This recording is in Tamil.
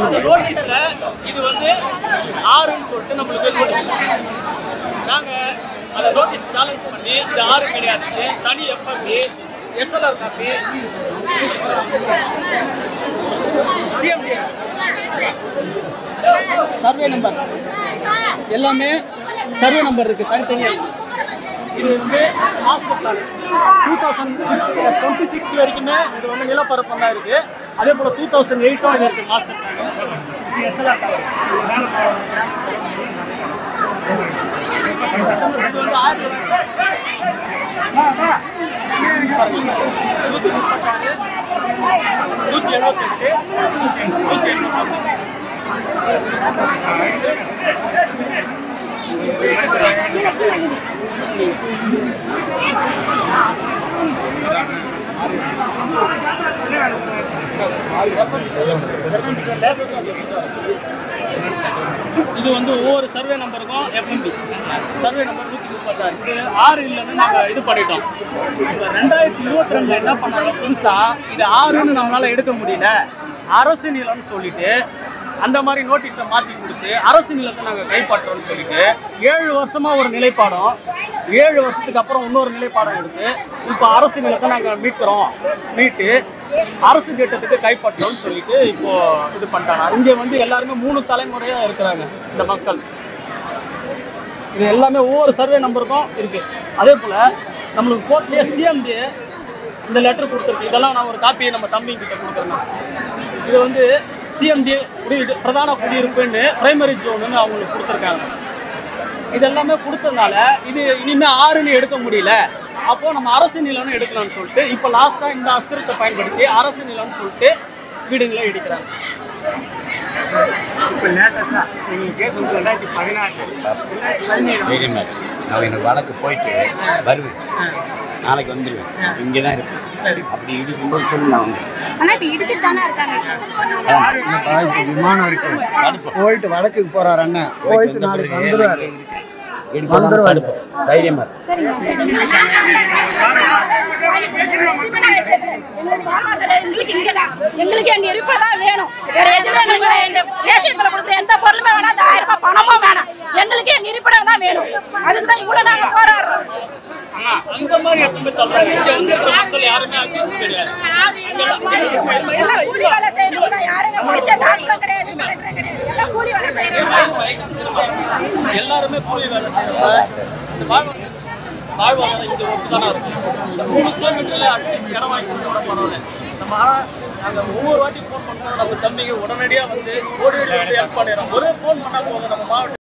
அந்த நோட்டீஸ்ல இது வந்து ஆறுன்னு சொல்லிட்டு நம்மளுக்கு நோட்டீஸ் நாங்க அந்த நோட்டீஸ் சேலஞ்ச் பண்ணி இது ஆறு கிடையாது தனி FMB SLR copy CMT survey number எல்லாமே சர்வே நம்பர் இருக்கு தனித்தனியா இது வந்து master plan two thousand twenty six வரைக்குமே இது வந்து நிலப்பரப்பு தான் இருக்கு அதே போல டூ தௌசண்ட் எயிட்டும் இது இருக்கு மாஸ்டர் பிளான் இது SLR tower. இது வந்து ஆயிரத்தி நூற்றி முப்பத்தாறு நூற்றி எழுபத்தெட்டு நூற்றி எண்பத்தொன்று இது வந்து ஒவ்வொரு சர்வே நம்பருக்கும் எஃப்எம்பி சர்வே நம்பர் நூற்றி முப்பத்தாறு இது ஆறு இல்லைன்னு நாங்கள் இது பண்ணிட்டோம் இப்போ ரெண்டாயிரத்தி இருபத்தி ரெண்டில் என்ன பண்ணாங்க புதுசாக இது ஆறுன்னு நம்மளால் எடுக்க முடியல அரசு நிலம்னு சொல்லிட்டு அந்த மாதிரி நோட்டீஸை மாற்றி கொடுத்து அரசு நிலத்தை நாங்கள் கைப்பற்றோம்னு சொல்லிட்டு ஏழு வருஷமாக ஒரு நிலைப்பாடம் ஏழு வருஷத்துக்கு அப்புறம் இன்னொரு நிலைப்பாடம் எடுத்து இப்போ அரசு நிலத்தை நாங்கள் மீட்கிறோம் மீட்டு அரசு திட்டத்துக்கு கைப்பற்றோம்னு சொல்லிட்டு இப்போ இது பண்ணிட்டாங்க இங்கே வந்து எல்லாருமே மூணு தலைமுறையா இருக்கிறாங்க இந்த மக்கள் இது எல்லாமே ஒவ்வொரு சர்வே நம்பருக்கும் இருக்கு அதே போல நம்மளுக்கு கோர்ட்லயே சிஎம்டி இந்த லெட்டர் கொடுத்துருக்கு இதெல்லாம் நான் ஒரு காப்பியை நம்ம தம்பி கிட்ட கொடுக்குறேன் இது வந்து சிஎம்டி குடியிருப்பு பிரதான குடியிருப்புன்னு பிரைமரி ஜோனுன்னு அவங்களுக்கு கொடுத்துருக்காங்க இதெல்லாமே கொடுத்ததுனால இது இனிமே ஆறுன்னு எடுக்க முடியல அப்போ நம்ம அரசு நிலம்னு எடுக்கலாம்னு சொல்லிட்டு இப்போ லாஸ்டா இந்த அஸ்திரத்தை பயன்படுத்தி அரசு நிலம்னு சொல்லிட்டு வீடுங்களை இடிக்கிறாங்க இப்போ லேட்டஸ்டாக எங்களுக்கு கேஸ் வந்து ரெண்டாயிரத்தி பதினாறு ரெண்டாயிரத்தி பதினேழு தைரியமா இருக்கு. நான் எனக்கு வழக்கு போயிட்டு வருவேன் நாளைக்கு வந்துடுவேன் இங்கே தான் இருப்பேன் சரி அப்படி இடிக்கும்போது சொல்லி நான் வந்து ஆனா இப்ப இடிச்சிட்டு தானே இருக்காங்க இல்லப்பா, இப்ப விமானம் இருக்கு போயிட்டு வடக்குக்கு போறாரு அண்ணன் போயிட்டு நாளைக்கு வந்துருவாரு வந்துருவாரு. தைரியமா இருக்கு. சரிங்க எங்களுக்கு இங்கதான் எங்களுக்கு எங்க இருப்பதான் வேணும் வேற எதுவுமே எங்களுக்கு வேணாம். எங்க ரேஷன் கடை கொடுக்குற எந்த பொருளுமே வேணாம் அந்த ஆயிரம் ரூபாய் பணமும் வேணாம் எங்களுக்கு எங்க இருப்பிடம் தான் வேணும் அதுக்கு தான் இவ்வளவு நாங்க போராடுறோம் ஆனா அந்த மாதிரி இடத்துல தள்ளுறாங்க இங்க வந்து இருக்கிற மக்கள் யாருமே அக்யூஸ் கிடையாது எல்லாம் கூலி வேலை செய்யறவங்க தான் யாருங்க படிச்ச டாக்டரும் கிடையாது கலெக்டரும் கிடையாது எல்லாம் கூலி வேலை செய்யறவங்க தான். எல்லாருமே கூலி வேலை செய்யறவங்க இந்த வாழ்வா- வாழ்வாதாரம் இங்க ஒத்து தானே இருக்கு இந்த மூணு கிலோமீட்டர்ல அட்லீஸ்ட் இடம் வாங்கி கொடுத்தா கூட பரவாயில்ல நம்ம ஆனா நாங்க ஒவ்வொரு வாட்டி ஃபோன் பண்ணுறோம் நம்ம தம்பிங்க உடனடியா வந்து ஓடி ஓடி வந்து ஹெல்ப் பண்ணிடுறோம் ஒரு ஃபோன் பண்ணா போதும் நம்ம மாவட்ட